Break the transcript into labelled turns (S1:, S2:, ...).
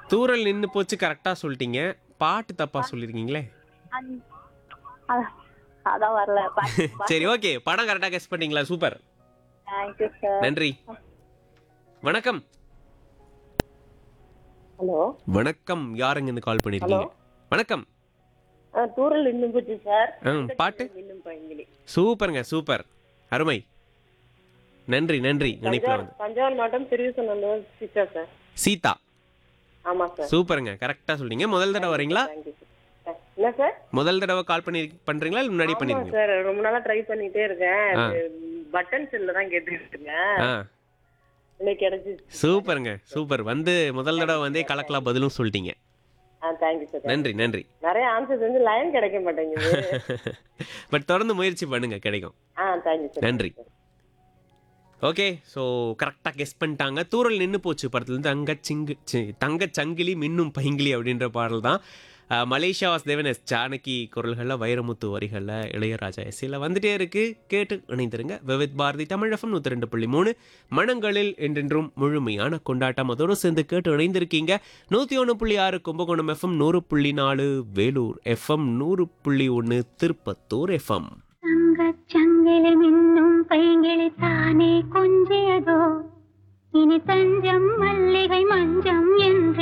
S1: தூரல் நின்னு போச்சு கரெக்டா சொல்லிட்டீங்க பாட்டு தப்பா சொல்லிருக்கீங்களே
S2: அந்- அ- அதான் வரல
S1: சரி ஓகே படம் கரெக்டா கெஸ் பண்ணீங்களா சூப்பர்
S2: தேங்க்யூ சார்
S1: நன்றி வணக்கம்
S3: ஹலோ
S1: வணக்கம் யாருங்க இருந்து கால் பண்ணிருக்கீங்க வணக்கம்
S3: தூரல் இன்னும் போச்சு சார்
S1: ம், பாட்டு
S3: இன்னும் பையங்களி
S1: சூப்பருங்க சூப்பர் அருமை நன்றி நன்றி நினைப்பில்
S3: தஞ்சாவூர்
S1: வந்து
S3: தஞ்சாவூர் மாவட்டம் திருவிசநல்லூர் சிஸ்டர் சார்
S1: சீதா
S3: ஆமா சார்
S1: சூப்பருங்க கரெக்டா சொல்லிட்டீங்க முதல் தடவை வரீங்களா
S3: தேங்க்யூ சார் என்ன சார்
S1: முதல் தடவை கால் பண்ணி பண்றீங்களா இல்ல முன்னாடி
S3: ஆமா
S1: பண்ணிருக்கீங்க
S3: சார் ரொம்ப நாளா ட்ரை பண்ணிட்டே இருக்கேன்
S1: ஆ.
S3: பட்டன் செல்ல தான் கேட்டுட்டு இருக்கேன்
S1: ஆ
S3: இன்னைக்கு கிடைச்சிச்சு
S1: சூப்பருங்க சூப்பர் வந்து முதல் தடவை வந்தே கலக்கலாம் பதிலும் சொல்லிட்டீங்க
S3: ஆ தேங்க்யூ சார்
S1: நன்றி நன்றி
S3: நிறைய ஆன்சர்ஸ் வந்து லைன் கிடைக்க மாட்டேங்குது
S1: பட் தொடர்ந்து முயற்சி பண்ணுங்க கிடைக்கும்
S3: ஆ தேங்க்யூ சார்
S1: நன்றி ஓகே ஸோ கரெக்டாக கெஸ் பண்ணிட்டாங்க தூரல் நின்று போச்சு படத்துலேருந்து தங்க சிங்கு சி, தங்கச் சங்கிலி மின்னும் பைங்கிலி அப்படின்ற பாடல் தான் அஹ், மலேசியா வாசுதேவன் எஸ் ஜானகி குரல்களில் வைரமுத்து வரிகளில் இளையராஜா எஸ்சியில் வந்துட்டே இருக்கு கேட்டு இணைந்திருங்க விவித் பாரதி தமிழகம் நூற்றி ரெண்டு புள்ளி மூணு மனங்களில் என்றென்றும் முழுமையான கொண்டாட்டம் அதோடு சேர்ந்து கேட்டு இணைந்திருக்கீங்க நூற்றி ஒன்று புள்ளி ஆறு கும்பகோணம் எஃப்எம் நூறு புள்ளி நாலு வேலூர் எஃப்எம் நூறு புள்ளி ஒன்று திருப்பத்தூர் எஃப்எம்
S4: தங்கச் சங்கிலி மின்னும் பைங்கிளி தானே கொஞ்சியதோ இனி தஞ்சம் மல்லிகை மஞ்சம் என்று